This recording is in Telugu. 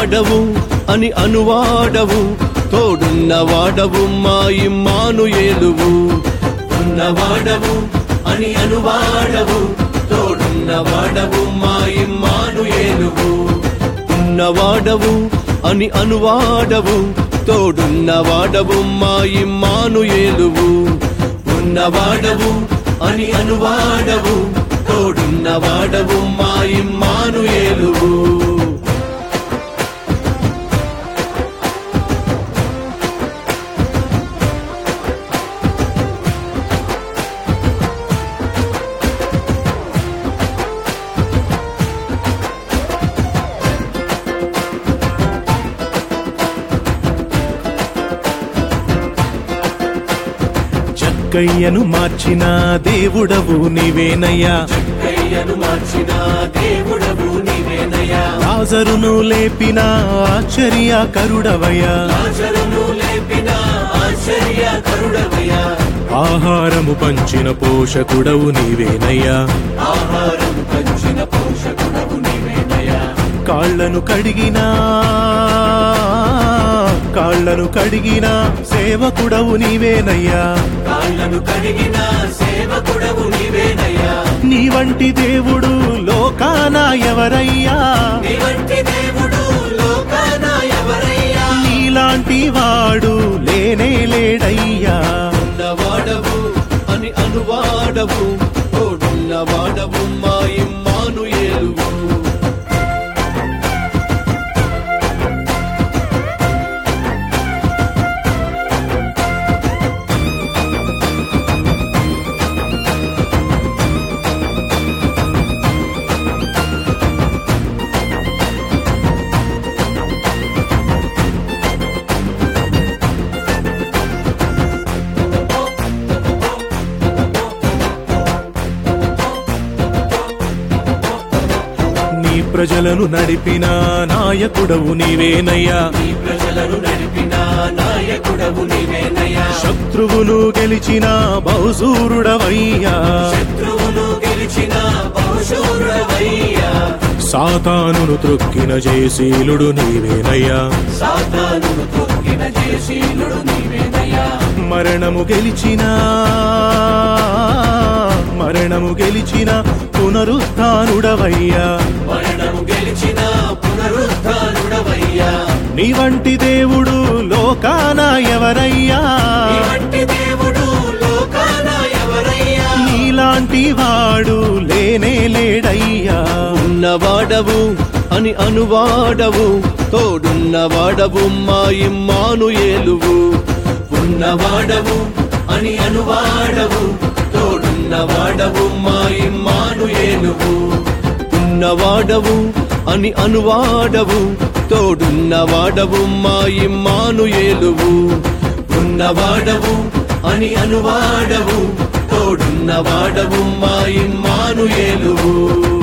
ఉన్నవాడవు అని అనువాడవు తోడున్నవాడవు మా ఇమ్మాను ఏలువు ఉన్నవాడవు అని అనువాడవు తోడున్నవాడవు మా ఇమ్మాను ఏలువు ఉన్నవాడవు అని అనువాడవు తోడున్నవాడవు మా ఇమ్మాను ఏలువు ఉన్నవాడవు అని అనువాడవు తోడున్నవాడవు మా ఇమ్మాను ఏలువు చక్కయ్యను మార్చిన దేవుడవు నీవేనయ్యా కయ్యను మార్చిన దేవుడవు నీవేనయ్యా లాజరును లేపిన ఆశ్చర్యకరుడవయ్యా ఆచరణు లేపిన ఆశ్చర్య కరుడవయ్యా ఆహారము పంచిన పోషకుడవు నీవేనయ్యా ఆహారం పంచిన పోషకుడవు నీవేనయ్యా కాళ్లను కడిగినా కాళ్లను కడిగిన సేవకుడవు నీవేనయ్యా కాళ్ళను కడిగిన సేవకుడవు నీవేనయ్యా నీ వంటి దేవుడు లోకాన ఎవరయ్యా నీ వంటి దేవుడు లోకాన ఎవరయ్యా నీలాంటి వాడు లేనే లేడయ్యా ఉన్నవాడవు అని అనువాడవు తోడున్నవాడవు మా ఇమ్మాను ఏలువు నీ ప్రజలను నడిపిన నాయకుడవు నీవేనయ్యా ఈ ప్రజలను నడిపిన నాయకుడవు నీవేనయ్యా శత్రువును గెలిచిన బహుసూరుడవయ్యా శత్రువును గెలిచిన బహుశూరుడవయ్యా సాతానును త్రొక్కిన జయశీలుడు నీవేనయ్యా సాతాను తొక్కిన జయశీలుడు నీవేనయ్యా మరణము గెలిచిన మరణము గెలిచిన పునరుత్నుడవయ్యా మరణము గెలిచిన పునరుద్ధానుడవయ్యా నీ వంటి దేవుడు లోకాన ఎవరయ్యా నీ వంటి దేవుడు లోకాన ఎవరయ్యా నీలాంటి వాడు లేనే లేడయ్యా ఉన్నవాడవు అని అనువాడవు తోడున్నవాడవు మా ఇమ్మాను ఏలువు ఉన్నవాడవు అని అనువాడవు తోడున్నవాడవు మా ఇమ్మాను ఏలువు ఉన్నవాడవు అని అనువాడవు తోడున్నవాడవు మా ఇమ్మాను ఏలువు ఉన్నవాడవు అని అనువాడవు తోడున్నవాడవు మా ఇమ్మాను ఏలువు